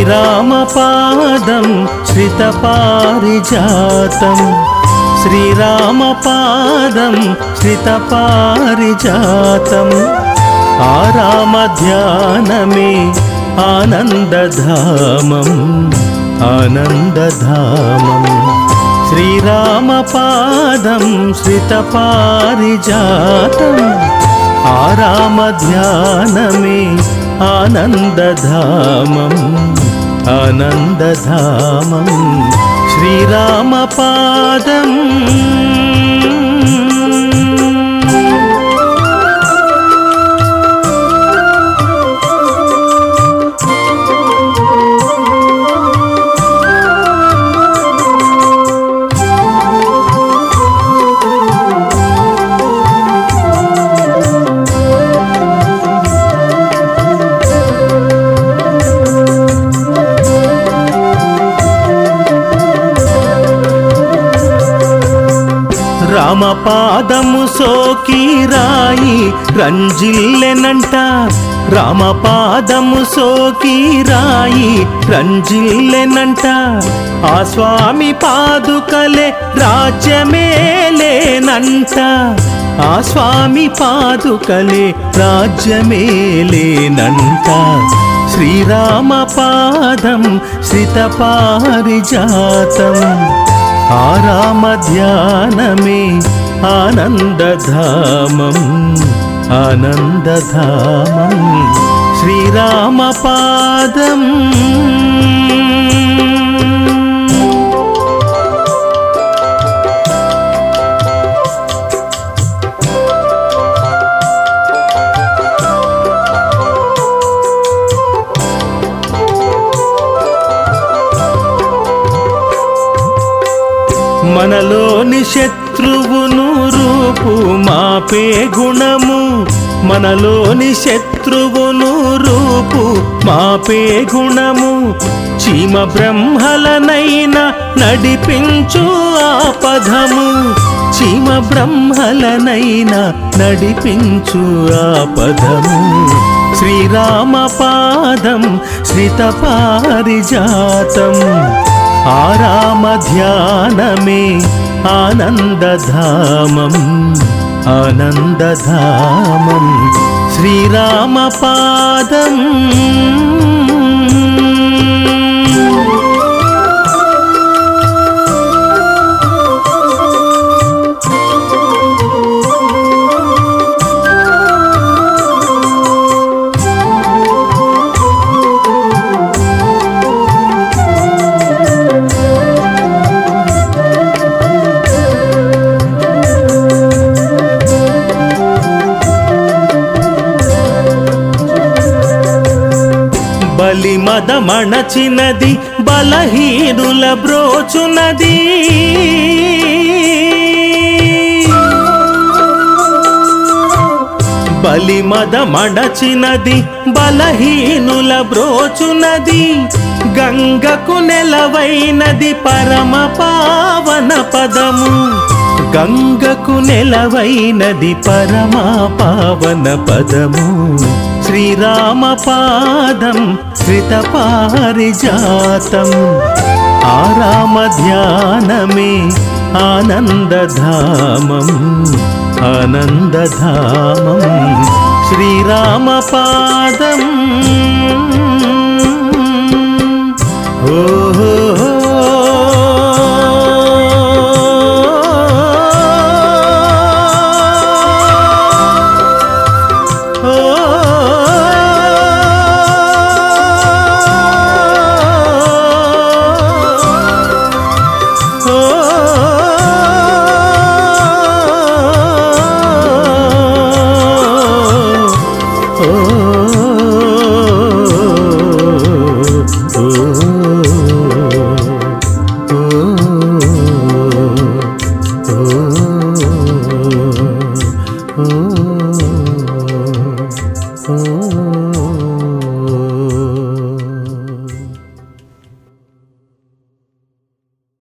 శ్రీరామపాదం శ్రితపారిజాతం శ్రీరామపాదం శ్రితపారిజాతం ఆరామధ్యానమే ఆనందధామం ఆనందధామం శ్రీరామపాదం శ్రితపారిజాతం ఆరామధ్యానమే ఆనందధామం ఆనందధామం శ్రీరామపాదం రామపాదము సోకి రాయి రంజిల్లెనంట రామపాదము సోకి రాయి రంజిల్లెనంట ఆ స్వామి పాదుకలే రాజ్యమేలేనంట ఆ స్వామి పాదుకలే రాజ్యమేలేనంట శ్రీరామ పాదం శ్రితపారిజాతం ఆరామధ్యానమే ఆనందధామం ఆనందధామం శ్రీరామపాదం మనలోని శత్రువును రూపు మాపే గుణము మనలోని శత్రువును రూపు మాపే గుణము చీమ బ్రహ్మలనైనా నడిపించు ఆపదము చీమ బ్రహ్మలనైనా నడిపించు ఆపదము శ్రీరామ పాదం శ్రితపారిజాతం ఆరామధ్యానమే ఆనందధామం ఆనందధామం శ్రీరామపాదం బలి మదమణచినది బలహీనుల బ్రోచునది బలి మదమణచినది బలహీనుల బ్రోచునది గంగకు నెలవైనది పరమ పావన పదము గంగకు నెలవైనది పరమ పావన పదము శ్రీరామ పాదం శ్రితపారిజాతం ఆరామ ధ్యానమే ఆనందధామం ఆనందధామం శ్రీరామ పాదం ఓహో ఓ